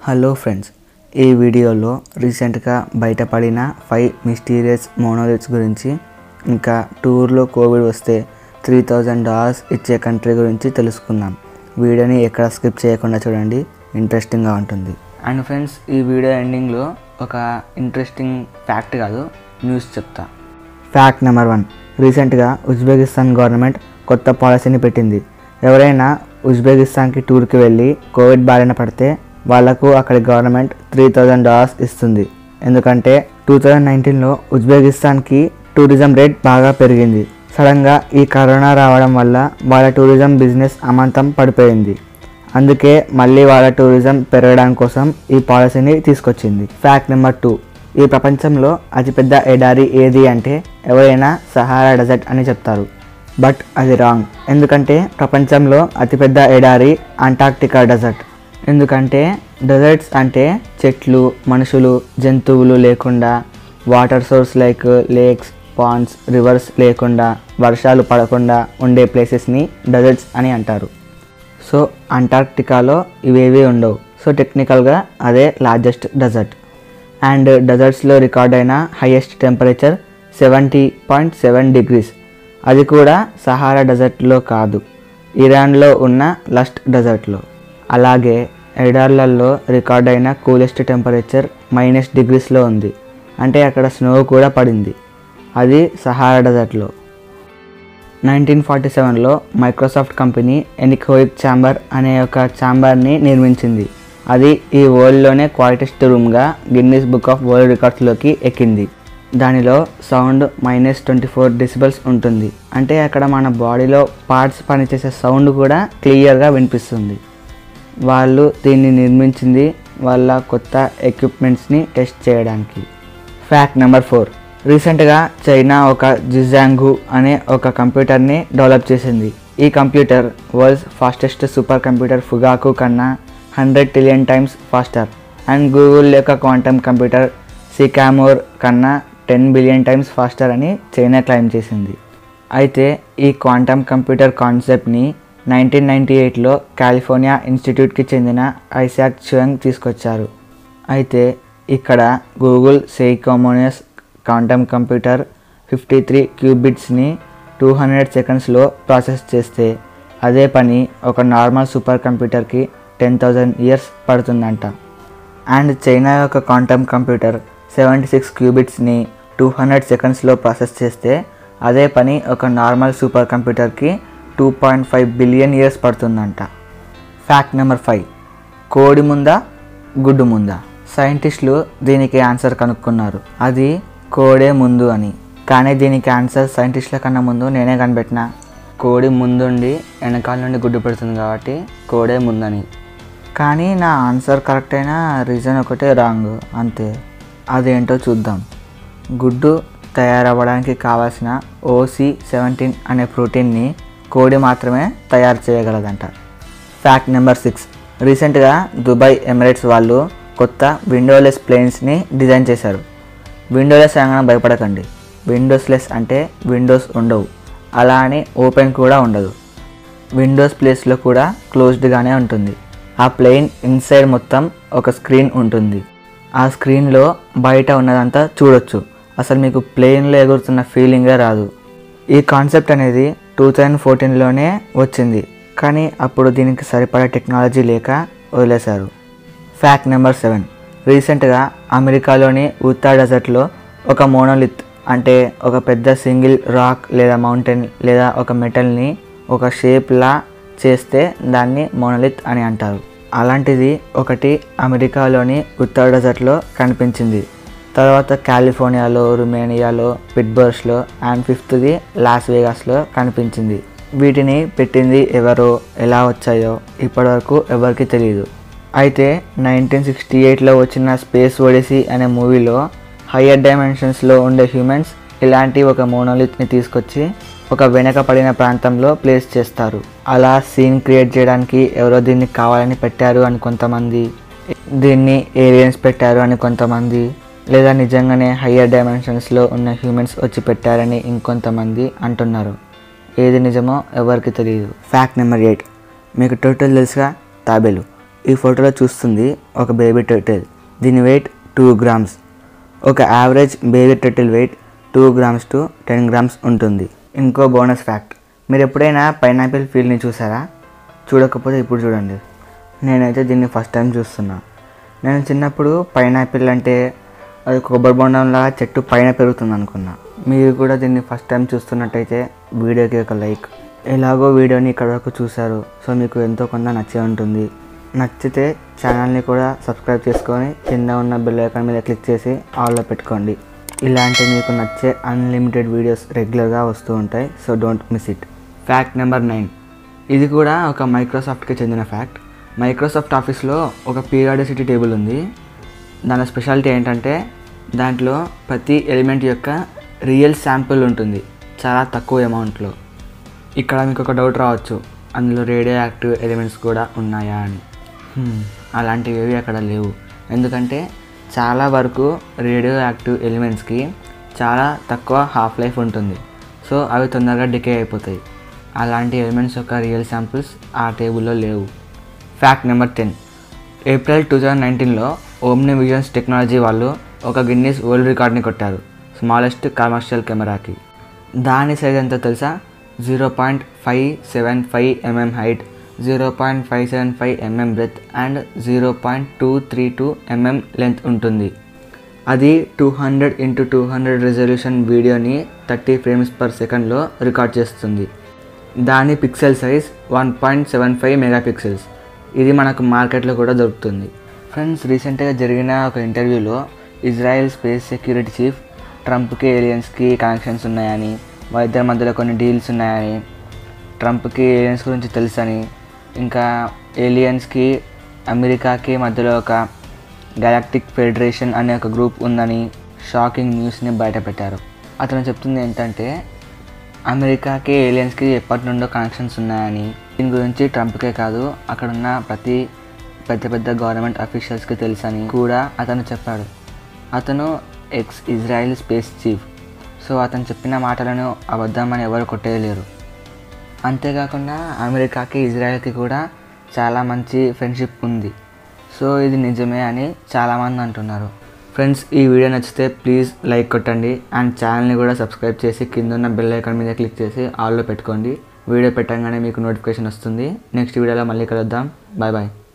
hello friends ఈ వీడియోలో రీసెంట్గా బయటపడిన ఫైవ్ మిస్టీరియస్ మోనోలిత్స్ గురించి ఇంకా టూర్లో కోవిడ్ వస్తే త్రీ థౌజండ్ డాలర్స్ ఇచ్చే కంట్రీ గురించి తెలుసుకుందాం వీడియోని ఎక్కడ స్కిప్ చేయకుండా చూడండి ఇంట్రెస్టింగ్గా ఉంటుంది అండ్ ఫ్రెండ్స్ ఈ వీడియో ఎండింగ్లో ఒక ఇంట్రెస్టింగ్ ఫ్యాక్ట్ కాదు న్యూస్ చెప్తా ఫ్యాక్ట్ నెంబర్ వన్ రీసెంట్గా ఉజ్బెకిస్తాన్ గవర్నమెంట్ కొత్త పాలసీని పెట్టింది ఎవరైనా ఉజ్బెకిస్తాన్కి టూర్కి వెళ్ళి కోవిడ్ బారిన పడితే వాళ్లకు అక్కడి గవర్నమెంట్ త్రీ థౌజండ్ డాలర్స్ ఇస్తుంది ఎందుకంటే టూ థౌజండ్ నైన్టీన్లో ఉజ్బెకిస్తాన్కి టూరిజం రేట్ బాగా పెరిగింది సడన్గా ఈ కరోనా రావడం వల్ల వాళ్ళ టూరిజం బిజినెస్ అమాంతం పడిపోయింది అందుకే మళ్ళీ వాళ్ళ టూరిజం పెరగడం కోసం ఈ పాలసీని తీసుకొచ్చింది ఫ్యాక్ట్ నెంబర్ టూ ఈ ప్రపంచంలో అతిపెద్ద ఎడారి ఏది అంటే ఎవరైనా సహారా డెజర్ట్ అని చెప్తారు బట్ అది రాంగ్ ఎందుకంటే ప్రపంచంలో అతిపెద్ద ఎడారి అంటార్క్టికా డెజర్ట్ ఎందుకంటే డెజర్ట్స్ అంటే చెట్లు మనుషులు జంతువులు లేకుండా water source like lakes ponds rivers లేకుండా వర్షాలు పడకుండా ఉండే ప్లేసెస్ని డెజర్ట్స్ అని అంటారు సో అంటార్క్టికాలో ఇవేవి ఉండవు సో టెక్నికల్గా అదే లార్జెస్ట్ డెజర్ట్ అండ్ డెజర్ట్స్లో రికార్డ్ అయిన highest temperature seventy point seven degrees అది కూడా సహారా డెజర్ట్లో కాదు ఇరాన్లో ఉన్న లస్ట్ డెజర్ట్లో అలాగే ఎడార్లలో రికార్డ్ అయిన కూలెస్ట్ టెంపరేచర్ మైనస్ డిగ్రీస్లో ఉంది అంటే అక్కడ స్నో కూడా పడింది అది సహారా డెజర్ట్లో నైన్టీన్ ఫార్టీ సెవెన్లో మైక్రోసాఫ్ట్ కంపెనీ ఎనికోయిక్ ఛాంబర్ అనే ఒక ఛాంబర్ని నిర్మించింది అది ఈ వరల్డ్లోనే క్వాలిటెస్ట్ రూమ్గా గిన్నీస్ బుక్ ఆఫ్ వరల్డ్ రికార్డ్స్లోకి ఎక్కింది దానిలో sound minus twenty four decibels ఉంటుంది అంటే అక్కడ మన బాడీలో పార్ట్స్ పనిచేసే సౌండ్ కూడా క్లియర్గా వినిపిస్తుంది వాళ్ళు దీన్ని నిర్మించింది వాళ్ళ కొత్త ఎక్విప్మెంట్స్ని టెస్ట్ చేయడానికి ఫ్యాక్ట్ నెంబర్ ఫోర్ రీసెంట్గా చైనా ఒక జిజాంగు అనే ఒక కంప్యూటర్ని డెవలప్ చేసింది ఈ computer world's fastest super computer Fugaku కన్నా hundred trillion times faster and Google యొక్క క్వాంటమ్ కంప్యూటర్ సికామోర్ కన్నా టెన్ బిలియన్ టైమ్స్ ఫాస్టర్ అని చైనా క్లెయిమ్ చేసింది అయితే ఈ క్వాంటమ్ కంప్యూటర్ కాన్సెప్ట్ని నైన్టీన్ నైంటీ ఎయిట్లో కాలిఫోర్నియా ఇన్స్టిట్యూట్కి చెందిన ఐసాక్ చుయంగ్ తీసుకొచ్చారు అయితే ఇక్కడ గూగుల్ సెయికోమోనియస్ క్వాంటమ్ కంప్యూటర్ ఫిఫ్టీ త్రీ క్యూబిట్స్ని టూ హండ్రెడ్ సెకండ్స్లో ప్రాసెస్ చేస్తే అదే పని ఒక నార్మల్ సూపర్ కంప్యూటర్కి టెన్ థౌజండ్ ఇయర్స్ పడుతుందంట అండ్ చైనా యొక్క క్వాంటమ్ కంప్యూటర్ సెవెంటీ సిక్స్ క్యూబిట్స్ని టూ హండ్రెడ్ సెకండ్స్లో ప్రాసెస్ చేస్తే అదే పని ఒక నార్మల్ సూపర్ కంప్యూటర్కి two point five billion years పడుతుందంట ఫ్యాక్ట్ నెంబర్ ఫైవ్ కోడి ముందా గుడ్డు ముందా సైంటిస్టులు దీనికి ఆన్సర్ కనుక్కున్నారు అది కోడే ముందు అని కానీ దీనికి ఆన్సర్ సైంటిస్టుల కన్నా ముందు నేనే కనిపెట్టిన కోడి ముందుండి వెనకాల నుండి గుడ్డు పెడుతుంది కాబట్టి కోడే ముందని కానీ నా ఆన్సర్ కరెక్ట్ అయినా రీజన్ ఒకటే రాంగ్ అంతే అదేంటో చూద్దాం గుడ్డు తయారవ్వడానికి కావాల్సిన ఓసి సెవెంటీన్ అనే ప్రోటీన్ని కోడి మాత్రమే తయారు చేయగలదంట ఫ్యాక్ట్ నెంబర్ సిక్స్ రీసెంట్గా దుబాయ్ ఎమిరేట్స్ వాళ్ళు కొత్త విండోలెస్ ప్లేన్స్ని డిజైన్ చేశారు విండోలెస్ అనగానే భయపడకండి విండోస్లెస్ అంటే విండోస్ ఉండవు అలా అని ఓపెన్ కూడా ఉండదు విండోస్ ప్లేస్లో కూడా క్లోజ్డ్గానే ఉంటుంది ఆ ప్లేన్ ఇన్సైడ్ మొత్తం ఒక స్క్రీన్ ఉంటుంది ఆ స్క్రీన్లో బయట ఉన్నదంతా చూడొచ్చు అసలు మీకు ప్లేన్లో ఎగురుతున్న ఫీలింగే రాదు ఈ కాన్సెప్ట్ అనేది టూ థౌజండ్ ఫోర్టీన్లోనే వచ్చింది కానీ అప్పుడు దీనికి సరిపడా టెక్నాలజీ లేక వదిలేశారు ఫ్యాక్ట్ నెంబర్ సెవెన్ రీసెంట్గా అమెరికాలోని ఉత్తా డెజర్ట్లో ఒక మోనోలిత్ అంటే ఒక పెద్ద సింగిల్ రాక్ లేదా మౌంటైన్ లేదా ఒక మెటల్ని ఒక షేప్లా చేస్తే దాన్ని మోనోలిత్ అని అంటారు అలాంటిది ఒకటి అమెరికాలోని ఉత్తర డెజర్ట్లో కనిపించింది తర్వాత కాలిఫోర్నియాలో రుమేనియాలో పిట్బర్గ్స్లో అండ్ ఫిఫ్త్ది లాస్ వేగాస్లో కనిపించింది వీటిని పెట్టింది ఎవరో ఎలా వచ్చాయో ఇప్పటివరకు ఎవరికి తెలియదు అయితే నైన్టీన్ సిక్స్టీ ఎయిట్లో వచ్చిన స్పేస్ ఒడిసీ అనే మూవీలో హయ్యర్ డైమెన్షన్స్లో ఉండే హ్యూమన్స్ ఇలాంటి ఒక మోనోలిత్ని తీసుకొచ్చి ఒక వెనక పడిన ప్రాంతంలో ప్లేస్ చేస్తారు అలా సీన్ క్రియేట్ చేయడానికి ఎవరో దీన్ని కావాలని పెట్టారు అని కొంతమంది దీన్ని ఏలియన్స్ పెట్టారు అని కొంతమంది లేదా నిజంగానే హయ్యర్ డైమెన్షన్స్లో ఉన్న హ్యూమన్స్ వచ్చి పెట్టారని ఇంకొంతమంది అంటున్నారు ఏది నిజమో ఎవరికి తెలియదు ఫ్యాక్ట్ నెంబర్ ఎయిట్ మీకు టోటల్ తెలుసుగా తాబేలు ఈ ఫోటోలో చూస్తుంది ఒక బేబీ టర్టిల్ దీని వెయిట్ టూ గ్రామ్స్ ఒక average baby turtle weight two grams to ten grams ఉంటుంది ఇంకో బోనస్ ఫ్యాక్ట్ మీరు ఎప్పుడైనా పైనాపిల్ ఫీల్డ్ని చూసారా చూడకపోతే ఇప్పుడు చూడండి నేనైతే దీన్ని ఫస్ట్ టైం చూస్తున్నా నేను చిన్నప్పుడు పైనాపిల్ అంటే అది కొబ్బరి బొండంలా చెట్టు పైన పెరుగుతుంది అనుకున్నా మీరు కూడా దీన్ని ఫస్ట్ టైం చూస్తున్నట్టయితే వీడియోకి ఒక లైక్ ఎలాగో వీడియోని ఇక్కడ వరకు చూశారు సో మీకు ఎంతో కొంత నచ్చే ఉంటుంది నచ్చితే ఛానల్ని కూడా సబ్స్క్రైబ్ చేసుకొని కింద ఉన్న బెల్ ఐకాన్ మీద క్లిక్ చేసి ఆల్లో పెట్టుకోండి ఇలాంటి మీకు నచ్చే అన్లిమిటెడ్ వీడియోస్ రెగ్యులర్గా వస్తూ ఉంటాయి so don't miss it fact number nine ఇది కూడా ఒక మైక్రోసాఫ్ట్కి చెందిన ఫ్యాక్ట్ మైక్రోసాఫ్ట్ ఆఫీస్లో ఒక పీరియాడిసిటీ టేబుల్ ఉంది దాని స్పెషాలిటీ ఏంటంటే దాంట్లో ప్రతి ఎలిమెంట్ యొక్క రియల్ శాంపుల్ ఉంటుంది చాలా తక్కువ అమౌంట్లో ఇక్కడ మీకు ఒక డౌట్ రావచ్చు అందులో రేడియో యాక్టివ్ ఎలిమెంట్స్ కూడా ఉన్నాయా అని హ్మ్, అలాంటివి ఏవి అక్కడ లేవు ఎందుకంటే చాలా వరకు రేడియో యాక్టివ్ ఎలిమెంట్స్కి చాలా తక్కువ హాఫ్ లైఫ్ ఉంటుంది సో అవి తొందరగా డికే అయిపోతాయి అలాంటి ఎలిమెంట్స్ యొక్క రియల్ శాంపిల్స్ ఆ టేబుల్లో లేవు fact number ten April two thousand నైన్టీన్లో ఓమ్ని విజన్స్ టెక్నాలజీ వాళ్ళు ఒక గిన్నీస్ వరల్డ్ రికార్డ్ని కొట్టారు స్మాలెస్ట్ కమర్షియల్ కెమెరాకి దాని సైజ్ ఎంతో తెలుసా zero point five seven five mm height zero point five seven five mm breadth and zero point two three two mm length ఉంటుంది అది two hundred into two hundred resolution వీడియోని thirty frames per సెకండ్లో record చేస్తుంది దాని pixel size one point seven five megapixels ఇది మనకు మార్కెట్లో కూడా దొరుకుతుంది ఫ్రెండ్స్ రీసెంట్గా జరిగిన ఒక ఇంటర్వ్యూలో ఇజ్రాయెల్ స్పేస్ సెక్యూరిటీ చీఫ్ ట్రంప్కి ఏలియన్స్కి కనెక్షన్స్ ఉన్నాయని వాళ్ళిద్దరి మధ్యలో కొన్ని డీల్స్ ఉన్నాయని ట్రంప్కి ఏలియన్స్ గురించి తెలుసని ఇంకా ఏలియన్స్కి అమెరికాకి మధ్యలో ఒక గెలాక్టిక్ ఫెడరేషన్ అనే ఒక గ్రూప్ ఉందని షాకింగ్ న్యూస్ని బయటపెట్టారు అతను చెప్తుంది ఏంటంటే అమెరికాకి ఏలియన్స్కి ఎప్పటి నుండో కనెక్షన్స్ ఉన్నాయని దీని గురించి ట్రంప్కే కాదు అక్కడున్న ప్రతి పెద్ద పెద్ద గవర్నమెంట్ అఫీషియల్స్కి తెలుసని కూడా అతను చెప్పాడు అతను ex Israel space chief so అతను చెప్పిన మాటలను అబద్ధమని ఎవరు కొట్టేయలేరు అంతేకాకుండా అమెరికాకి ఇజ్రాయెల్కి కూడా చాలా మంచి ఫ్రెండ్షిప్ ఉంది సో ఇది నిజమే అని చాలామంది అంటున్నారు ఫ్రెండ్స్ ఈ వీడియో నచ్చితే ప్లీజ్ లైక్ కొట్టండి అండ్ ఛానల్ని కూడా సబ్స్క్రైబ్ చేసి కింద ఉన్న బెల్ ఐకాన్ మీద క్లిక్ చేసి ఆల్లో పెట్టుకోండి వీడియో పెట్టగానే మీకు నోటిఫికేషన్ వస్తుంది నెక్స్ట్ వీడియోలో మళ్ళీ కలుద్దాం బాయ్ బాయ్